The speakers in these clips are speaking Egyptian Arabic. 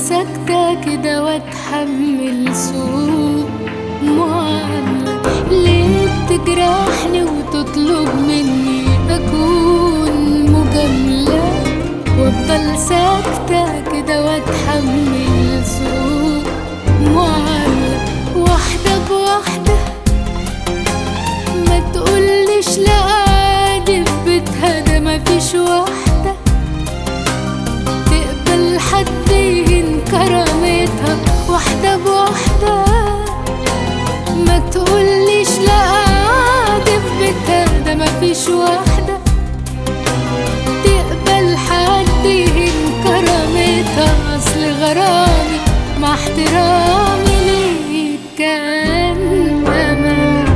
ساكتة كده واتحمل سوء معاملة ليه بتجرحني وتطلب مني أكون مجاملة وافضل ساكتة كده واتحمل سوء معاملة واحدة بواحدة ما تقوليش لا عادي في بيتها ده مفيش واحدة تقبل حد يهين كرامتها واحدة بواحدة ما تقوليش لا عادي في بيتها ده مفيش واحدة تقبل حد يهين كرامتها أصل غرامي مع احترامي ليك كان أمل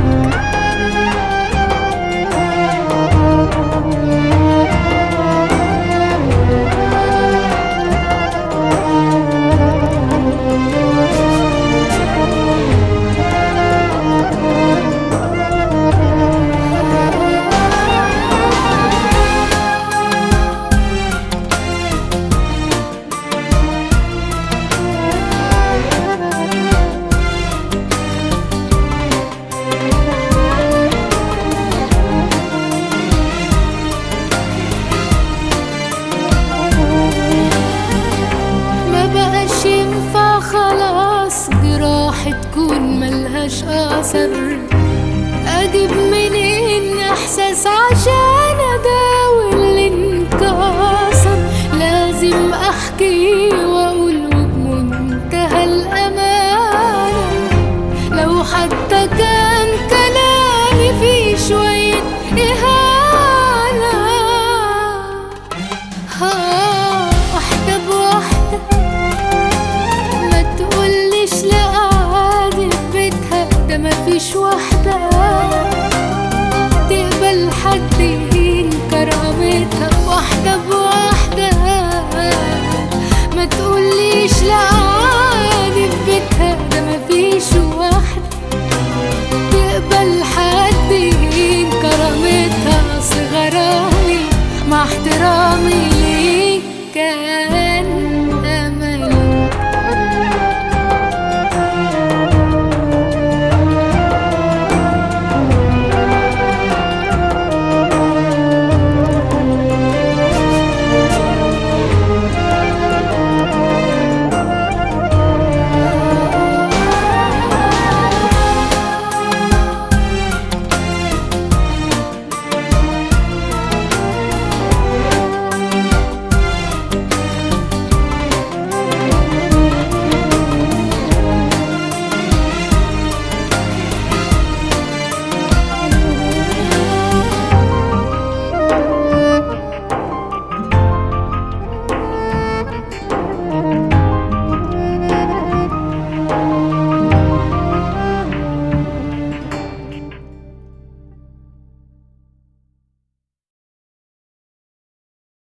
ما بقاش ينفع خلاص جراح تكون ملهاش اثر اجيب منين احساس عشان اداوي اللي انكسر لازم احكي واقول وبمنتهى الامانه لو حتى كان كلامي فيه شويه اهانه ها واحدة بواحدة ما تقوليش لا عادي في بيتها ده مفيش واحدة تقبل حد يهين كرامتها واحدة بواحدة ما تقوليش لا عادي في بيتها ده مفيش واحدة تقبل حد يهين كرامتها أصل غرامي مع احترامي ليك كان